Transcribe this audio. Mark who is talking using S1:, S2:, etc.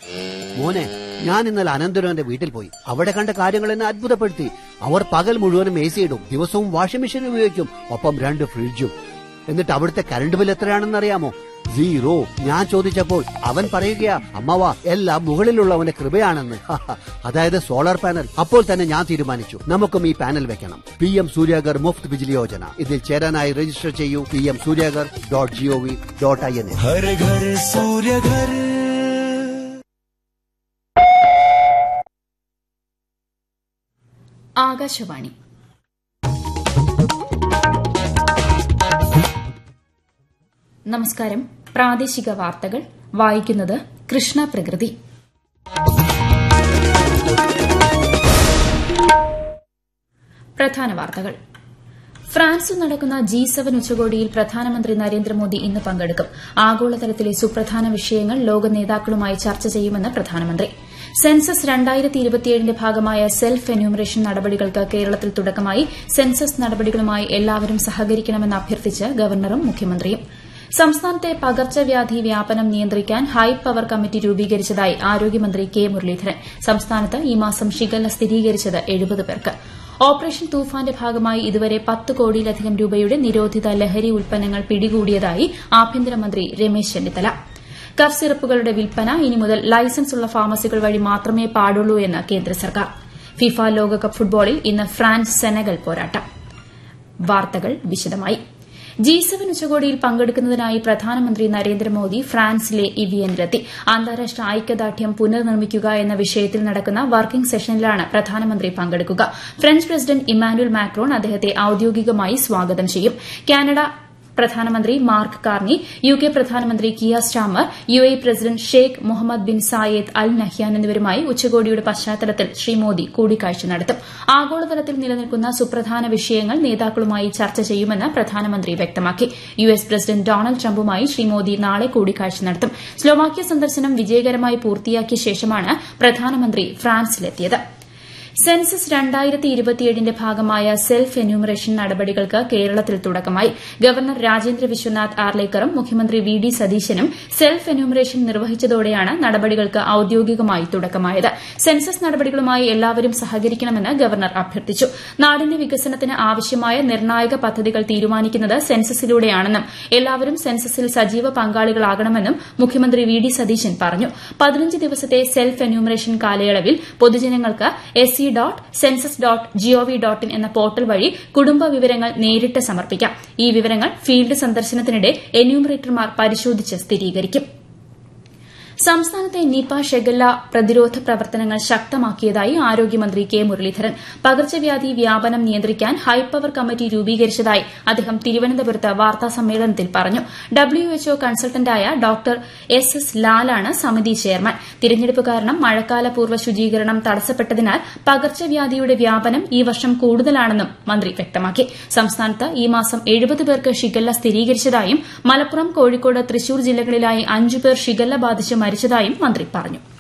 S1: മോനെ ഞാൻ ഇന്നലെ അനന്തരവന്റെ വീട്ടിൽ പോയി അവിടെ കണ്ട കാര്യങ്ങൾ എന്നെ അത്ഭുതപ്പെടുത്തി അവർ പകൽ മുഴുവനും എ സി ഇടും ദിവസവും വാഷിംഗ് മെഷീൻ ഉപയോഗിക്കും ഒപ്പം രണ്ട് ഫ്രിഡ്ജും എന്നിട്ട് അവിടുത്തെ കറണ്ട് ബിൽ എത്രയാണെന്ന് അറിയാമോ സീറോ ഞാൻ ചോദിച്ചപ്പോൾ അവൻ പറയുകയാ അമ്മവ എല്ലാം മുകളിലുള്ളവന്റെ കൃപയാണെന്ന് അതായത് സോളാർ പാനൽ അപ്പോൾ തന്നെ ഞാൻ തീരുമാനിച്ചു നമുക്കും ഈ പാനൽ വെക്കണം പി എം സൂര്യാഗർ മുഫ്ത് ബിജിലി യോജന ഇതിൽ ചേരാനായി രജിസ്റ്റർ ചെയ്യൂ P M Suryaghar dot G O V dot I N
S2: हर घर सूर्य घर
S3: ആകാശവാണി നമസ്കാരം പ്രാദേശിക വാർത്തകൾ വായിക്കുന്നത് കൃഷ്ണ പ്രകൃതി പ്രധാന വാർത്തകൾ ഫ്രാൻസിൽ നടക്കുന്ന ജി സെവൻ ഉച്ചകോടിയിൽ പ്രധാനമന്ത്രി നരേന്ദ്രമോദി ഇന്ന് പങ്കെടുക്കും ആഗോളതലത്തിലെ സുപ്രധാന വിഷയങ്ങൾ ലോക നേതാക്കളുമായി ചർച്ച ചെയ്യുമെന്ന് പ്രധാനമന്ത്രി സെൻസസ് രണ്ടായിരത്തി ഇരുപത്തിയേഴിന്റെ ഭാഗമായ സെൽഫ് എന്യൂമറേഷൻ നടപടികൾക്ക് കേരളത്തിൽ തുടക്കമായി സെൻസസ് നടപടികളുമായി എല്ലാവരും സഹകരിക്കണമെന്ന് അഭ്യർത്ഥിച്ച് ഗവർണറും മുഖ്യമന്ത്രിയും സംസ്ഥാനത്തെ പകർച്ചവ്യാധി വ്യാപനം നിയന്ത്രിക്കാൻ ഹൈ പവർ കമ്മിറ്റി രൂപീകരിച്ചതായി ആരോഗ്യമന്ത്രി കെ മുരളീധരൻ സംസ്ഥാനത്ത് ഈ മാസം ഷിഗല്ല സ്ഥിരീകരിച്ചത് എഴുപത് പേർക്ക് ഓപ്പറേഷൻ തൂഫാന്റെ ഭാഗമായി ഇതുവരെ പത്ത് കോടിയിലധികം രൂപയുടെ നിരോധിത ലഹരി ഉൽപ്പന്നങ്ങൾ പിടികൂടിയതായി ആഭ്യന്തരമന്ത്രി രമേശ് ചെന്നിത്തല കഫ് സിറപ്പുകളുടെ വിൽപ്പന ഇനി മുതൽ ലൈസൻസ് ഉള്ള ഫാർമസികൾ വഴി മാത്രമേ പാടുള്ളൂ എന്ന് കേന്ദ്ര സർക്കാർ ഫിഫ ലോകകപ്പ് ഫുട്ബോളിൽ ഇന്ന് ഫ്രാൻസ് സെനഗൽ പോരാട്ടം വാർത്തകൾ വിശദമായി ജി സെവൻ ഉച്ചകോടിയിൽ പങ്കെടുക്കുന്നതിനായി പ്രധാനമന്ത്രി നരേന്ദ്രമോദി ഫ്രാൻസിലെ ഇവിയനിലെത്തി അന്താരാഷ്ട്ര ഐക്യദാർഢ്യം പുനർനിർമ്മിക്കുക എന്ന വിഷയത്തിൽ നടക്കുന്ന വർക്കിംഗ് സെഷനിലാണ് പ്രധാനമന്ത്രി പങ്കെടുക്കുക ഫ്രഞ്ച് പ്രസിഡന്റ് ഇമ്മാനുവൽ മാക്രോൺ അദ്ദേഹത്തെ ഔദ്യോഗികമായി സ്വാഗതം ചെയ്യും കാനഡ പ്രധാനമന്ത്രി മാർക്ക് കാർണി യു കെ പ്രധാനമന്ത്രി Keir Starmer U A president Sheikh Mohamed bin Zayed Al Nahyan എന്നിവരുമായി ഉച്ചകോടിയുടെ പശ്ചാത്തലത്തിൽ ശ്രീ മോദി കൂടിക്കാഴ്ച നടത്തും ആഗോളതലത്തിൽ നിലനിൽക്കുന്ന സുപ്രധാന വിഷയങ്ങൾ നേതാക്കളുമായി ചർച്ച ചെയ്യുമെന്ന് പ്രധാനമന്ത്രി വ്യക്തമാക്കി യു എസ് പ്രസിഡന്റ് ഡൊണാൾഡ് ട്രംപുമായി ശ്രീ മോദി നാളെ കൂടിക്കാഴ്ച നടത്തും സ്ലോവാക്യ സന്ദർശനം വിജയകരമായി പൂർത്തിയാക്കിയ ശേഷമാണ് പ്രധാനമന്ത്രി ഫ്രാൻസിലെത്തിയത് സെൻസസ് രണ്ടായിരത്തി ഇരുപത്തിയേഴിന്റെ ഭാഗമായ സെൽഫ് എന്യൂമറേഷൻ നടപടികൾക്ക് കേരളത്തിൽ തുടക്കമായി ഗവർണർ രാജേന്ദ്ര വിശ്വനാഥ് ആർലേക്കറും മുഖ്യമന്ത്രി വി ഡി സതീശനും സെൽഫ് എന്യൂമറേഷൻ നിർവഹിച്ചതോടെയാണ് നടപടികൾക്ക് ഔദ്യോഗികമായി തുടക്കമായത് സെൻസസ് നടപടികളുമായി എല്ലാവരും സഹകരിക്കണമെന്ന് ഗവർണർ അഭ്യർത്ഥിച്ചു നാടിന്റെ വികസനത്തിന് ആവശ്യമായ നിർണായക പദ്ധതികൾ തീരുമാനിക്കുന്നത് സെൻസസിലൂടെയാണെന്നും എല്ലാവരും സെൻസസിൽ സജീവ പങ്കാളികളാകണമെന്നും മുഖ്യമന്ത്രി വി ഡി സതീശൻ പറഞ്ഞു പതിനഞ്ച് ദിവസത്തെ സെൽഫ് എന്യൂമറേഷൻ കാലയളവിൽ പൊതുജനങ്ങൾക്ക് S C dot census dot GOV dot in എന്ന പോർട്ടൽ വഴി കുടുംബ വിവരങ്ങൾ നേരിട്ട് സമർപ്പിക്കാം ഈ വിവരങ്ങൾ ഫീൽഡ് സന്ദർശനത്തിനിടെ എന്യൂമറേറ്റർമാർ പരിശോധിച്ച് സ്ഥിരീകരിക്കും സംസ്ഥാനത്തെ നിപ ഷെഗല്ല പ്രതിരോധ പ്രവർത്തനങ്ങൾ ശക്തമാക്കിയതായി ആരോഗ്യമന്ത്രി കെ മുരളീധരൻ പകർച്ചവ്യാധി വ്യാപനം നിയന്ത്രിക്കാൻ ഹൈപവർ കമ്മിറ്റി രൂപീകരിച്ചതായി അദ്ദേഹം തിരുവനന്തപുരത്ത് വാർത്താസമ്മേളനത്തിൽ പറഞ്ഞു ഡബ്ല്യുഎച്ച്ഒ കൺസൾട്ടന്റായ ഡോക്ടർ എസ് എസ് ലാലാണ് സമിതി ചെയർമാൻ തിരഞ്ഞെടുപ്പ് കാരണം മഴക്കാലപൂർവ്വ ശുചീകരണം തടസ്സപ്പെട്ടതിനാൽ പകർച്ചവ്യാധിയുടെ വ്യാപനം ഈ വർഷം കൂടുതലാണെന്നും മന്ത്രി വ്യക്തമാക്കി സംസ്ഥാനത്ത് ഈ മാസം എഴുപത് പേർക്ക് ഷിഗല്ല സ്ഥിരീകരിച്ചതായും മലപ്പുറം കോഴിക്കോട് തൃശൂർ ജില്ലകളിലായി അഞ്ചു പേർ ഷിഗല്ല ബാധിച്ച് മരിച്ചതായും മന്ത്രി പറഞ്ഞു